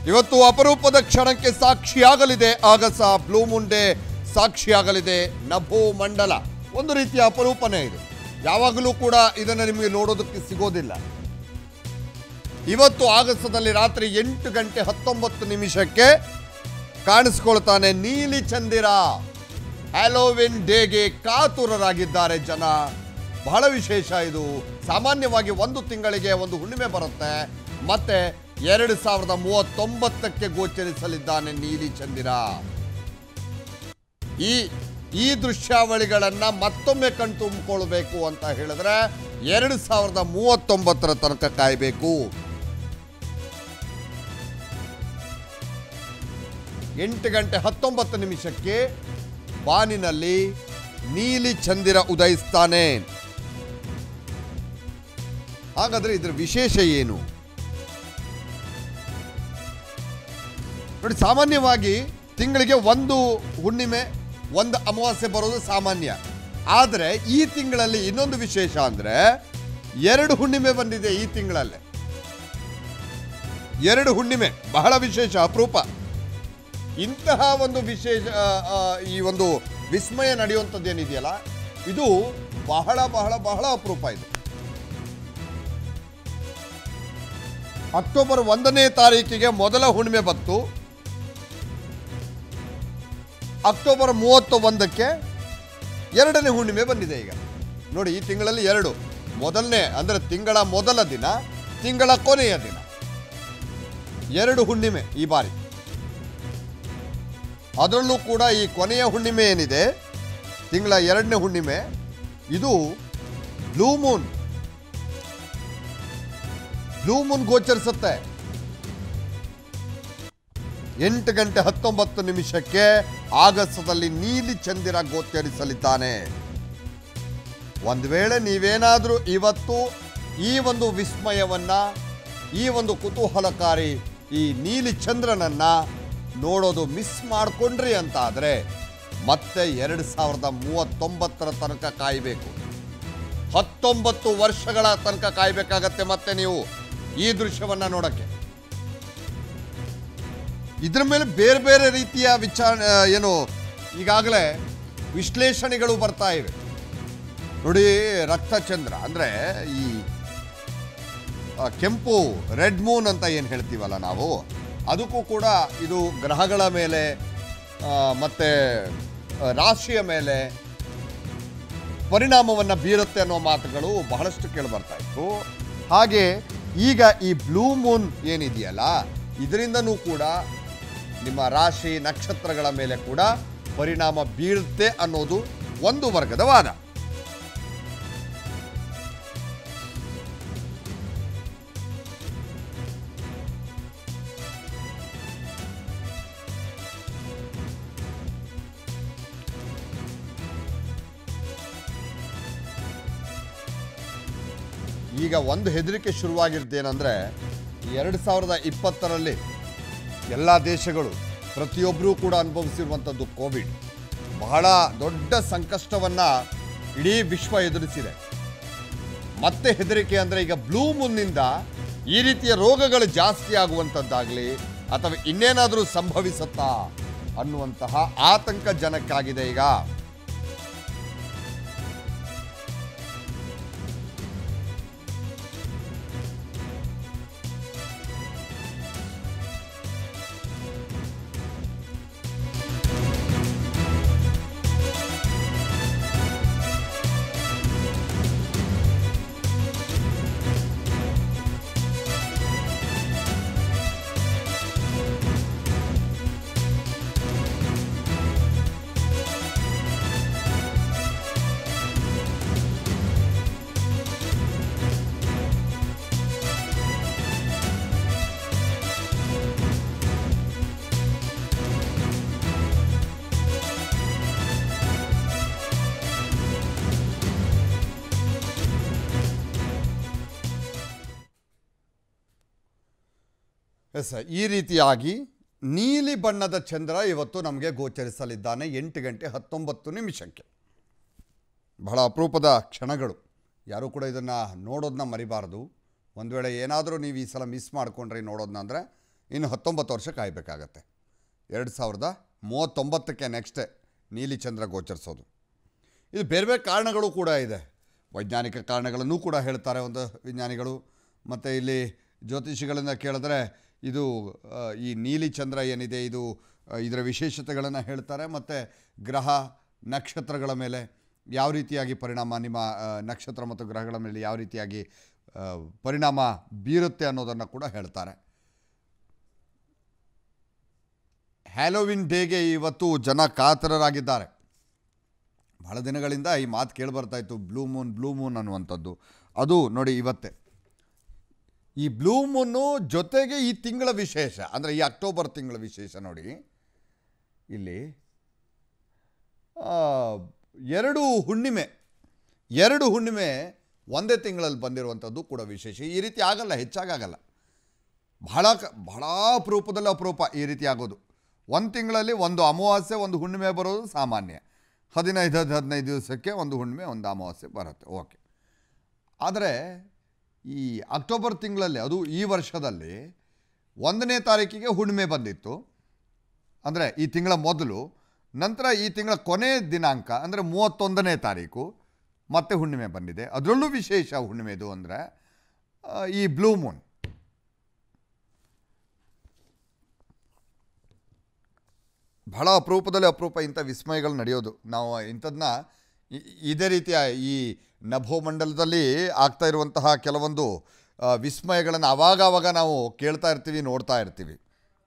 ಇವತ್ತು ಅಪರೂಪದ ಕ್ಷಣಕ್ಕೆ ಸಾಕ್ಷಿಯಾಗಲಿದೆ ಆಗಸ ಬ್ಲೂ ಮುಂಡೆ ಸಾಕ್ಷಿಯಾಗಲಿದೆ ನಭೋ ಮಂಡಲ ಒಂದು ರೀತಿಯ ಅಪರೂಪನೇ ಇದು ಯಾವಾಗಲೂ ಕೂಡ ಇದನ್ನು ನಿಮಗೆ ನೋಡೋದಕ್ಕೆ ಸಿಗೋದಿಲ್ಲ ಇವತ್ತು ಆಗಸದಲ್ಲಿ ರಾತ್ರಿ ಎಂಟು ಗಂಟೆ ಹತ್ತೊಂಬತ್ತು ನಿಮಿಷಕ್ಕೆ ಕಾಣಿಸ್ಕೊಳ್ತಾನೆ ನೀಲಿ ಚಂದಿರ ಹ್ಯಾಲೋವಿನ್ ಡೇಗೆ ಕಾತುರರಾಗಿದ್ದಾರೆ ಜನ ಬಹಳ ವಿಶೇಷ ಇದು ಸಾಮಾನ್ಯವಾಗಿ ಒಂದು ತಿಂಗಳಿಗೆ ಒಂದು ಹುಣ್ಣಿಮೆ ಬರುತ್ತೆ ಮತ್ತೆ ಎರಡು ಸಾವಿರದ ಮೂವತ್ತೊಂಬತ್ತಕ್ಕೆ ಗೋಚರಿಸಲಿದ್ದಾನೆ ನೀಲಿ ಚಂದಿರ ಈ ಈ ದೃಶ್ಯಾವಳಿಗಳನ್ನ ಮತ್ತೊಮ್ಮೆ ಕಣ್ತುಂಬಿಕೊಳ್ಬೇಕು ಅಂತ ಹೇಳಿದ್ರೆ ಎರಡು ಸಾವಿರದ ಮೂವತ್ತೊಂಬತ್ತರ ತನಕ ಕಾಯಬೇಕು ಎಂಟು ಗಂಟೆ ಹತ್ತೊಂಬತ್ತು ನಿಮಿಷಕ್ಕೆ ಬಾನಿನಲ್ಲಿ ನೀಲಿ ಚಂದಿರ ಉದಯಿಸ್ತಾನೆ ಹಾಗಾದ್ರೆ ಇದರ ವಿಶೇಷ ಏನು ನೋಡಿ ಸಾಮಾನ್ಯವಾಗಿ ತಿಂಗಳಿಗೆ ಒಂದು ಹುಣ್ಣಿಮೆ ಒಂದು ಅಮಾವಾಸ್ಯೆ ಬರೋದು ಸಾಮಾನ್ಯ ಆದರೆ ಈ ತಿಂಗಳಲ್ಲಿ ಇನ್ನೊಂದು ವಿಶೇಷ ಅಂದ್ರೆ ಎರಡು ಹುಣ್ಣಿಮೆ ಬಂದಿದೆ ಈ ತಿಂಗಳಲ್ಲೇ ಎರಡು ಹುಣ್ಣಿಮೆ ಬಹಳ ವಿಶೇಷ ಅಪರೂಪ ಇಂತಹ ಒಂದು ವಿಶೇಷ ಆ, ಆ, ಈ ಒಂದು ವಿಸ್ಮಯ ನಡೆಯುವಂಥದ್ದು ಏನಿದೆಯಲ್ಲ ಇದು ಬಹಳ ಬಹಳ ಬಹಳ ಅಪರೂಪ ಇದು ಅಕ್ಟೋಬರ್ ಒಂದನೇ ತಾರೀಕಿಗೆ ಮೊದಲ ಹುಣ್ಣಿಮೆ ಬಂತು ಅಕ್ಟೋಬರ್ ಮೂವತ್ತ ಒಂದಕ್ಕೆ ಎರಡನೇ ಹುಣ್ಣಿಮೆ ಬಂದಿದೆ ಈಗ ನೋಡಿ ಈ ತಿಂಗಳಲ್ಲಿ ಎರಡು ಮೊದಲನೇ ಅಂದರೆ ತಿಂಗಳ ಮೊದಲ ದಿನ ತಿಂಗಳ ಕೊನೆಯ ದಿನ ಎರಡು ಹುಣ್ಣಿಮೆ ಈ ಬಾರಿ ಅದರಲ್ಲೂ ಕೂಡ ಈ ಕೊನೆಯ ಹುಣ್ಣಿಮೆ ಏನಿದೆ ತಿಂಗಳ ಎರಡನೇ ಹುಣ್ಣಿಮೆ ಇದು ಬ್ಲೂ ಮೂನ್ ಬ್ಲೂ ಮೂನ್ ಗೋಚರಿಸುತ್ತೆ ಎಂಟು ಗಂಟೆ ಹತ್ತೊಂಬತ್ತು ನಿಮಿಷಕ್ಕೆ ಆಗಸದಲ್ಲಿ ನೀಲಿ ಚಂದಿರ ಗೋಚರಿಸಲಿದ್ದಾನೆ ಒಂದು ವೇಳೆ ನೀವೇನಾದರೂ ಇವತ್ತು ಈ ಒಂದು ವಿಸ್ಮಯವನ್ನ ಈ ಒಂದು ಕುತೂಹಲಕಾರಿ ಈ ನೀಲಿ ಚಂದ್ರನನ್ನ ನೋಡೋದು ಮಿಸ್ ಮಾಡ್ಕೊಂಡ್ರಿ ಅಂತ ಆದರೆ ಮತ್ತೆ ಎರಡು ಸಾವಿರದ ಮೂವತ್ತೊಂಬತ್ತರ ತನಕ ಕಾಯಬೇಕು ಹತ್ತೊಂಬತ್ತು ವರ್ಷಗಳ ತನಕ ಕಾಯಬೇಕಾಗತ್ತೆ ಮತ್ತೆ ನೀವು ಈ ದೃಶ್ಯವನ್ನ ನೋಡಕ್ಕೆ ಇದ್ರ ಮೇಲೆ ಬೇರೆ ಬೇರೆ ರೀತಿಯ ವಿಚಾರ ಏನು ಈಗಾಗಲೇ ವಿಶ್ಲೇಷಣೆಗಳು ಬರ್ತಾ ಇವೆ ನೋಡಿ ರಕ್ತಚಂದ್ರ ಅಂದರೆ ಈ ಆ, ಕೆಂಪು ರೆಡ್ ಮೂನ್ ಅಂತ ಏನು ಹೇಳ್ತೀವಲ್ಲ ನಾವು ಅದಕ್ಕೂ ಕೂಡ ಇದು ಗ್ರಹಗಳ ಮೇಲೆ ಆ, ಮತ್ತೆ ಆ, ರಾಶಿಯ ಮೇಲೆ ಪರಿಣಾಮವನ್ನು ಬೀರುತ್ತೆ ಅನ್ನೋ ಮಾತುಗಳು ಬಹಳಷ್ಟು ಕೇಳಿಬರ್ತಾ ಇತ್ತು ಹಾಗೆ ಈಗ ಈ ಬ್ಲೂ ಮೂನ್ ಏನಿದೆಯಲ್ಲ ಇದರಿಂದನೂ ಕೂಡ ನಿಮ್ಮ ರಾಶಿ ನಕ್ಷತ್ರಗಳ ಮೇಲೆ ಕೂಡ ಪರಿಣಾಮ ಬೀಳುತ್ತೆ ಅನ್ನೋದು ಒಂದು ವರ್ಗದ ವಾದ ಈಗ ಒಂದು ಹೆದರಿಕೆ ಶುರುವಾಗಿರ್ತೇನೆಂದರೆ ಎರಡು ಸಾವಿರದ ಇಪ್ಪತ್ತರಲ್ಲಿ ಎಲ್ಲ ದೇಶಗಳು ಪ್ರತಿಯೊಬ್ಬರೂ ಕೂಡ ಅನುಭವಿಸಿರುವಂಥದ್ದು ಕೋವಿಡ್ ಬಹಳ ದೊಡ್ಡ ಸಂಕಷ್ಟವನ್ನು ಇಡೀ ವಿಶ್ವ ಎದುರಿಸಿದೆ ಮತ್ತೆ ಹೆದರಿಕೆ ಅಂದರೆ ಈಗ ಬ್ಲೂ ಮೂನ್ನಿಂದ ಈ ರೀತಿಯ ರೋಗಗಳು ಜಾಸ್ತಿ ಆಗುವಂಥದ್ದಾಗಲಿ ಅಥವಾ ಇನ್ನೇನಾದರೂ ಸಂಭವಿಸುತ್ತಾ ಅನ್ನುವಂತಹ ಆತಂಕ ಜನಕ್ಕಾಗಿದೆ ಈಗ ಎಸ್ ಈ ರೀತಿಯಾಗಿ ನೀಲಿ ಬಣ್ಣದ ಚಂದ್ರ ಇವತ್ತು ನಮಗೆ ಗೋಚರಿಸಲಿದ್ದಾನೆ ಎಂಟು ಗಂಟೆ ಹತ್ತೊಂಬತ್ತು ನಿಮಿಷಕ್ಕೆ ಬಹಳ ಅಪರೂಪದ ಕ್ಷಣಗಳು ಯಾರೂ ಕೂಡ ಇದನ್ನು ನೋಡೋದನ್ನ ಮರಿಬಾರ್ದು ಒಂದು ವೇಳೆ ಏನಾದರೂ ನೀವು ಈ ಸಲ ಮಿಸ್ ಮಾಡ್ಕೊಂಡ್ರಿ ನೋಡೋದನ್ನ ಅಂದರೆ ಇನ್ನು ಹತ್ತೊಂಬತ್ತು ವರ್ಷ ಕಾಯಬೇಕಾಗತ್ತೆ ಎರಡು ಸಾವಿರದ ಮೂವತ್ತೊಂಬತ್ತಕ್ಕೆ ನೆಕ್ಸ್ಟೇ ನೀಲಿ ಚಂದ್ರ ಗೋಚರಿಸೋದು ಇದು ಬೇರೆ ಬೇರೆ ಕಾರಣಗಳು ಕೂಡ ಇದೆ ವೈಜ್ಞಾನಿಕ ಕಾರಣಗಳನ್ನು ಕೂಡ ಹೇಳ್ತಾರೆ ಒಂದು ವಿಜ್ಞಾನಿಗಳು ಮತ್ತು ಇಲ್ಲಿ ಜ್ಯೋತಿಷಿಗಳಿಂದ ಕೇಳಿದ್ರೆ ಇದು ಆ, ಈ ನೀಲಿ ಚಂದ್ರ ಏನಿದೆ ಇದು ಆ, ಇದರ ವಿಶೇಷತೆಗಳನ್ನು ಹೇಳ್ತಾರೆ ಮತ್ತು ಗ್ರಹ ನಕ್ಷತ್ರಗಳ ಮೇಲೆ ಯಾವ ರೀತಿಯಾಗಿ ಪರಿಣಾಮ ನಿಮ್ಮ ಆ, ನಕ್ಷತ್ರ ಮತ್ತು ಗ್ರಹಗಳ ಮೇಲೆ ಯಾವ ರೀತಿಯಾಗಿ ಆ, ಪರಿಣಾಮ ಬೀರುತ್ತೆ ಅನ್ನೋದನ್ನು ಕೂಡ ಹೇಳ್ತಾರೆ ಹ್ಯಾಲೋವಿನ್ ಡೇಗೆ ಇವತ್ತು ಜನ ಕಾತರರಾಗಿದ್ದಾರೆ ಬಹಳ ದಿನಗಳಿಂದ ಈ ಮಾತು ಕೇಳಿಬರ್ತಾ ಇತ್ತು ಬ್ಲೂ ಮೂನ್ ಬ್ಲೂ ಮೂನ್ ಅನ್ನುವಂಥದ್ದು ಅದು ನೋಡಿ ಇವತ್ತೇ ಈ ಬ್ಲೂ ಮೂನ್ನು ಜೊತೆಗೆ ಈ ತಿಂಗಳ ವಿಶೇಷ ಅಂದರೆ ಈ ಅಕ್ಟೋಬರ್ ತಿಂಗಳ ವಿಶೇಷ ನೋಡಿ ಇಲ್ಲಿ ಆ, ಎರಡು ಹುಣ್ಣಿಮೆ ಎರಡು ಹುಣ್ಣಿಮೆ ಒಂದೇ ತಿಂಗಳಲ್ಲಿ ಬಂದಿರುವಂಥದ್ದು ಕೂಡ ವಿಶೇಷ ಈ ರೀತಿ ಆಗಲ್ಲ ಹೆಚ್ಚಾಗಲ್ಲ ಬಹಳ ಕ ಬಹಳ ಅಪರೂಪದಲ್ಲಿ ಅಪರೂಪ ಈ ರೀತಿ ಆಗೋದು ಒಂದು ತಿಂಗಳಲ್ಲಿ ಒಂದು ಅಮಾವಾಸ್ಯೆ ಒಂದು ಹುಣ್ಣಿಮೆ ಬರೋದು ಸಾಮಾನ್ಯ ಹದಿನೈದು ಹದ್- ಹದಿನೈದು ದಿವಸಕ್ಕೆ ಒಂದು ಹುಣ್ಣಿಮೆ ಒಂದು ಅಮಾವಾಸ್ಯೆ ಬರುತ್ತೆ ಓಕೆ ಆದರೆ ಈ ಅಕ್ಟೋಬರ್ ತಿಂಗಳಲ್ಲಿ ಅದು ಈ ವರ್ಷದಲ್ಲಿ ಒಂದನೇ ತಾರೀಕಿಗೆ ಹುಣ್ಣಿಮೆ ಬಂದಿತ್ತು ಅಂದರೆ ಈ ತಿಂಗಳ ಮೊದಲು ನಂತರ ಈ ತಿಂಗಳ ಕೊನೆ ದಿನಾಂಕ ಅಂದರೆ ಮೂವತ್ತೊಂದನೇ ತಾರೀಕು ಮತ್ತೆ ಹುಣ್ಣಿಮೆ ಬಂದಿದೆ ಅದರಲ್ಲೂ ವಿಶೇಷ ಹುಣ್ಣಿಮೆದು ಅಂದರೆ ಈ ಬ್ಲೂ ಮೂನ್ ಬಹಳ ಅಪರೂಪದಲ್ಲಿ ಅಪರೂಪ ಇಂಥ ವಿಸ್ಮಯಗಳು ನಡೆಯೋದು ನಾವು ಇಂಥದನ್ನ ಇ- ಇದೇ ರೀತಿಯ ಈ ನಭೋಮಂಡಲದಲ್ಲಿ ಆಗ್ತಾ ಇರುವಂತಹ ಕೆಲವೊಂದು ಆ, ವಿಸ್ಮಯಗಳನ್ನು ಆವಾಗ ಆವಾಗ ನಾವು ಕೇಳ್ತಾ ಇರ್ತೀವಿ ನೋಡ್ತಾ ಇರ್ತೀವಿ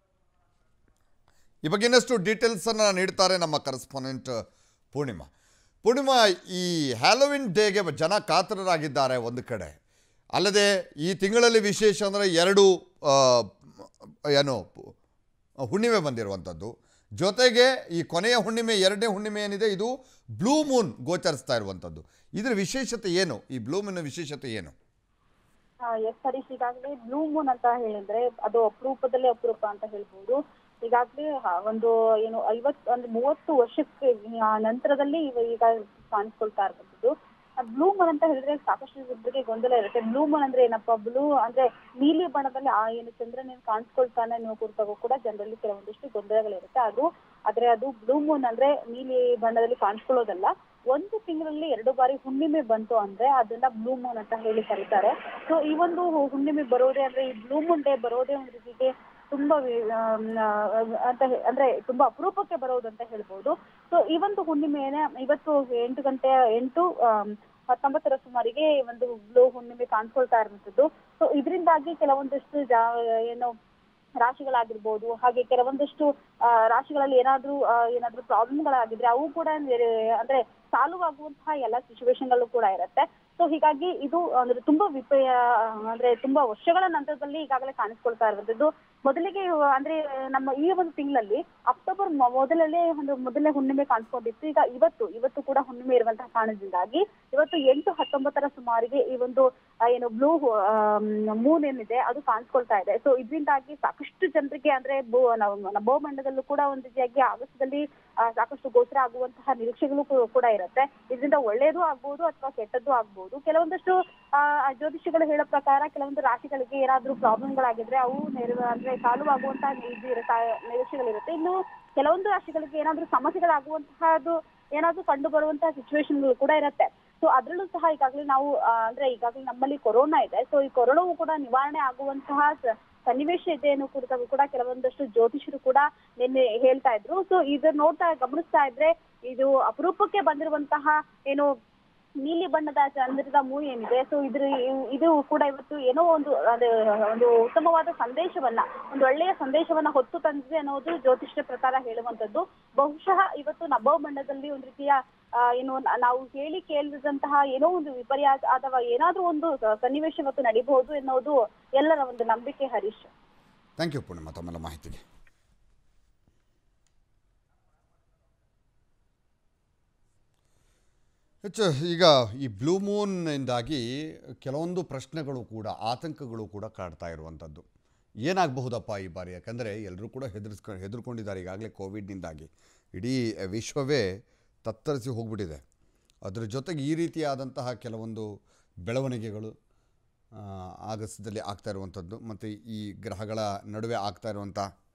ಈ ಬಗ್ಗೆ ಇನ್ನಷ್ಟು ಡೀಟೇಲ್ಸನ್ನು ನೀಡ್ತಾರೆ ನಮ್ಮ ಕರೆಸ್ಪಾಂಡೆಂಟ್ ಪೂರ್ಣಿಮಾ ಪೂರ್ಣಿಮಾ ಈ ಹ್ಯಾಲೋವಿನ್ ಡೇಗೆ ಜನ ಕಾತರರಾಗಿದ್ದಾರೆ ಒಂದು ಕಡೆ ಅಲ್ಲದೆ ಈ ತಿಂಗಳಲ್ಲಿ ವಿಶೇಷ ಅಂದರೆ ಎರಡು ಆ, ಏನು ಹುಣ್ಣಿಮೆ ಬಂದಿರುವಂಥದ್ದು ಜೊತೆಗೆ ಈ ಕೊನೆಯ ಹುಣ್ಣಿಮೆ ಎರಡನೇ ಹುಣ್ಣಿಮೆ ಏನಿದೆ ಇದು ಬ್ಲೂ ಮೂನ್ ಗೋಚರಿಸ್ತಾ ಇರುವಂಥದ್ದು ಇದರ ವಿಶೇಷತೆ ಏನು ಈ ಬ್ಲೂ ಮೂನ್ನ ವಿಶೇಷತೆ ಏನು ಎಸ್ ಹರೀಶ್ ಈಗಾಗಲೇ ಬ್ಲೂ ಮೂನ್ ಅಂತ ಹೇಳಿದ್ರೆ ಅದು ಅಪರೂಪದಲ್ಲೇ ಅಪರೂಪ ಅಂತ ಹೇಳ್ಬೋದು ಈಗಾಗಲೇ ಒಂದು ಏನು ಐವತ್ ಒಂದು ಮೂವತ್ತು ವರ್ಷಕ್ಕೆ ಆ, ನಂತರದಲ್ಲಿ ಇವ ಈಗ ಕಾಣಿಸ್ಕೊಳ್ತಾ ಇರುವಂತದ್ದು ಬ್ಲೂ ಮೂನ್ ಅಂತ ಹೇಳಿದ್ರೆ ಸಾಕಷ್ಟು ಜನರಿಗೆ ಗೊಂದಲ ಇರುತ್ತೆ ಬ್ಲೂ ಮೂನ್ ಅಂದ್ರೆ ಏನಪ್ಪಾ ಬ್ಲೂ ಅಂದ್ರೆ ನೀಲಿ ಬಣ್ಣದಲ್ಲಿ ಆ ಏನು ಚಂದ್ರನ ಏನ್ ಕಾಣಿಸ್ಕೊಳ್ತಾನೆ ಅನ್ನೋ ಕುರಿತಾಗೂ ಕೂಡ ಜನರಲ್ಲಿ ಕೆಲವೊಂದಿಷ್ಟು ಗೊಂದಲಗಳಿರುತ್ತೆ ಅದು ಆದ್ರೆ ಅದು ಬ್ಲೂ ಮೂನ್ ಅಂದ್ರೆ ನೀಲಿ ಬಣ್ಣದಲ್ಲಿ ಕಾಣಿಸ್ಕೊಳ್ಳೋದಲ್ಲ ಒಂದು ತಿಂಗಳಲ್ಲಿ ಎರಡು ಬಾರಿ ಹುಣ್ಣಿಮೆ ಬಂತು ಅಂದ್ರೆ ಅದನ್ನ ಬ್ಲೂ ಮೂನ್ ಅಂತ ಹೇಳಿ ಕರೀತಾರೆ ಸೊ ಈ ಒಂದು ಹುಣ್ಣಿಮೆ ಬರೋದೇ ಅಂದ್ರೆ ಈ ಬ್ಲೂ ಮೂನ್ ಡೇ ಬರೋದೇ ಒಂದು ರೀತಿಗೆ ತುಂಬಾ ವಿ- ಆಮ್, ಆ, ಅಂತ ಹೇ- ಅಂದ್ರೆ ತುಂಬಾ ಅಪರೂಪಕ್ಕೆ ಬರೋದು ಅಂತ ಹೇಳ್ಬೋದು ಸೊ ಈ ಒಂದು ಹುಣ್ಣಿಮೆನ ಇವತ್ತು ಎಂಟು ಗಂಟೆ ಎಂಟು ಆಮ್, ಹತ್ತೊಂಬತ್ತರ ಸುಮಾರಿಗೆ ಒಂದು ಬ್ಲೂ ಹುಣ್ಣಿಮೆ ಕಾಣಿಸ್ಕೊಳ್ತಾ ಇರುವಂತದ್ದು ಸೊ ಇದರಿಂದಾಗಿ ಕೆಲವೊಂದಿಷ್ಟು ಜಾ ಏನು ರಾಶಿಗಳಾಗಿರ್ಬೋದು ಹಾಗೆ ಕೆಲವೊಂದಷ್ಟು ಆ, ರಾಶಿಗಳಲ್ಲಿ ಏನಾದ್ರೂ ಆ, ಏನಾದ್ರೂ ಪ್ರಾಬ್ಲಮ್ಗಳಾಗಿದ್ರೆ ಅವು ಕೂಡ ನೆರೆ- ಅಂದ್ರೆ ಸಾಲ್ವ್ ಆಗುವಂತಹ ಎಲ್ಲ ಸಿಚುವೇಶನ್ಗಳು ಕೂಡ ಇರುತ್ತೆ ಸೊ ಹೀಗಾಗಿ ಇದು ಅಂದ್ರೆ ತುಂಬಾ ವಿಪಯ ಅಂದ್ರೆ ತುಂಬಾ ವರ್ಷಗಳ ನಂತರದಲ್ಲಿ ಈಗಾಗಲೇ ಕಾಣಿಸ್ಕೊಳ್ತಾ ಇರುವಂತದ್ದು ಮೊದಲಿಗೆ ಇವ- ಅಂದ್ರೆ ನಮ್ಮ ಈ ಒಂದು ತಿಂಗಳಲ್ಲಿ ಅಕ್ಟೋಬರ್ ಮೊ- ಮೊದಲನೇ ಒಂದು ಮೊದಲನೇ ಹುಣ್ಣಿಮೆ ಕಾಣಿಸ್ಕೊಂಡಿತ್ತು ಈಗ ಇವತ್ತು ಇವತ್ತು ಕೂಡ ಹುಣ್ಣಿಮೆ ಇರುವಂತಹ ಕಾರಣದಿಂದಾಗಿ ಇವತ್ತು ಎಂಟು ಹತ್ತೊಂಬತ್ತರ ಸುಮಾರಿಗೆ ಈ ಒಂದು ಆ, ಏನು ಬ್ಲೂ ಮೂನ್ ಏನಿದೆ ಅದು ಕಾಣಿಸ್ಕೊಳ್ತಾ ಇದೆ ಸೊ ಇದರಿಂದಾಗಿ ಸಾಕಷ್ಟು ಜನರಿಗೆ ಅಂದ್ರೆ ಭೂ ನಾವು ನಭೋಮಂಡಲದಲ್ಲೂ ಕೂಡ ಒಂದು ರೀತಿಯಾಗಿ ಆಗಸದಲ್ಲಿ ಆ, ಸಾಕಷ್ಟು ಗೋಚರ ಆಗುವಂತಹ ನಿರೀಕ್ಷೆಗಳು ಕೂ- ಕೂಡ ಇರುತ್ತೆ ಇದರಿಂದ ಒಳ್ಳೇದು ಆಗ್ಬೋದು ಅಥವಾ ಕೆಟ್ಟದ್ದು ಆಗ್ಬೋದು ಕೆಲವೊಂದಷ್ಟು ಆ, ಜ್ಯೋತಿಷಿಗಳು ಹೇಳೋ ಪ್ರಕಾರ ಕೆಲವೊಂದು ರಾಶಿಗಳಿಗೆ ಏನಾದ್ರೂ ಪ್ರಾಬ್ಲಮ್ಗಳಾಗಿದ್ರೆ ಅವು ನೆರವು ಅಂದ್ರೆ ಸಾಲ್ವ್ ಆಗುವಂತಹ ಇದು ಇರುತ್ತೆ, ನಿರೀಕ್ಷೆಗಳಿರುತ್ತೆ ಇನ್ನು ಕೆಲವೊಂದು ರಾಶಿಗಳಿಗೆ ಏನಾದ್ರೂ ಸಮಸ್ಯೆಗಳಾಗುವಂತಹದ್ದು ಏನಾದ್ರೂ ಕಂಡು ಬರುವಂತಹ ಸಿಚುವೇಶನ್ಗಳು ಕೂಡ ಇರುತ್ತೆ ಸೊ ಅದ್ರಲ್ಲೂ ಸಹ ಈಗಾಗಲೇ ನಾವು ಆ, ಅಂದ್ರೆ ಈಗಾಗಲೇ ನಮ್ಮಲ್ಲಿ ಕೊರೋನಾ ಇದೆ ಸೊ ಈ ಕೊರೋನಾವು ಕೂಡ ನಿವಾರಣೆ ಆಗುವಂತಹ ಸ- ಸನ್ನಿವೇಶ ಇದೆ ಅನ್ನೋ ಕುರಿತಾಗೂ ಕೂಡ ಕೆಲವೊಂದಷ್ಟು ಜ್ಯೋತಿಷರು ಕೂಡ ನಿನ್ನೆ ಹೇಳ್ತಾ ಇದ್ರು ಸೊ ಇದನ್ನ ನೋಡ್ತಾ ಗಮನಿಸ್ತಾ ಇದ್ರೆ ಇದು ಅಪರೂಪಕ್ಕೆ ಬಂದಿರುವಂತಹ ಏನು ನೀಲಿ ಬಣ್ಣದ ಚಂದ್ರದ ಮೂವಿ ಏನಿದೆ ಸೊ ಇದ್ರ ಇದು ಕೂಡ ಇವತ್ತು ಏನೋ ಒಂದು ಅದು ಒಂದು ಉತ್ತಮವಾದ ಸಂದೇಶವನ್ನ ಒಂದು ಒಳ್ಳೆಯ ಸಂದೇಶವನ್ನ ಹೊತ್ತು ತಂದಿದೆ ಅನ್ನೋದು ಜ್ಯೋತಿಷ್ಯ ಪ್ರಕಾರ ಹೇಳುವಂತದ್ದು ಬಹುಶಃ ಇವತ್ತು ನಭೋಮಂಡಲದಲ್ಲಿ ಒಂದು ರೀತಿಯ ಆ, ಏನು ನ- ನಾವು ಹೇಳಿ ಕೇಳಿದಂತಹ ಏನೋ ಒಂದು ವಿಪರ್ಯಾಸ ಅಥವಾ ಏನಾದ್ರೂ ಒಂದು ಸನ್ನಿವೇಶ ಇವತ್ತು ನಡಿಬಹುದು ಎನ್ನುವುದು ಎಲ್ಲರ ಒಂದು ನಂಬಿಕೆ ಹರೀಶ್ ಥ್ಯಾಂಕ್ ಯು ಪೂರ್ಣಿಮಾ ತಮ್ಮೆಲ್ಲ ಮಾಹಿತಿಗೆ ಹೆಚ್ಚು ಈಗ ಈ ಬ್ಲೂ ಮೂನ್ನಿಂದಾಗಿ ಕೆಲವೊಂದು ಪ್ರಶ್ನೆಗಳು ಕೂಡ ಆತಂಕಗಳು ಕೂಡ ಕಾಡ್ತಾ ಇರುವಂಥದ್ದು ಏನಾಗಬಹುದಪ್ಪ ಈ ಬಾರಿ ಯಾಕಂದರೆ ಎಲ್ಲರೂ ಕೂಡ ಹೆದರ್ಸ್ಕೊ ಹೆದರ್ಕೊಂಡಿದ್ದಾರೆ ಈಗಾಗಲೇ ಕೋವಿಡ್ನಿಂದಾಗಿ ಇಡೀ ವಿಶ್ವವೇ ತತ್ತರಿಸಿ ಹೋಗ್ಬಿಟ್ಟಿದೆ ಅದರ ಜೊತೆಗೆ ಈ ರೀತಿಯಾದಂತಹ ಕೆಲವೊಂದು ಬೆಳವಣಿಗೆಗಳು ಆಗಸದಲ್ಲಿ ಆಗ್ತಾ ಇರುವಂಥದ್ದು ಮತ್ತು ಈ ಗ್ರಹಗಳ ನಡುವೆ ಆಗ್ತಾ ಇರುವಂಥ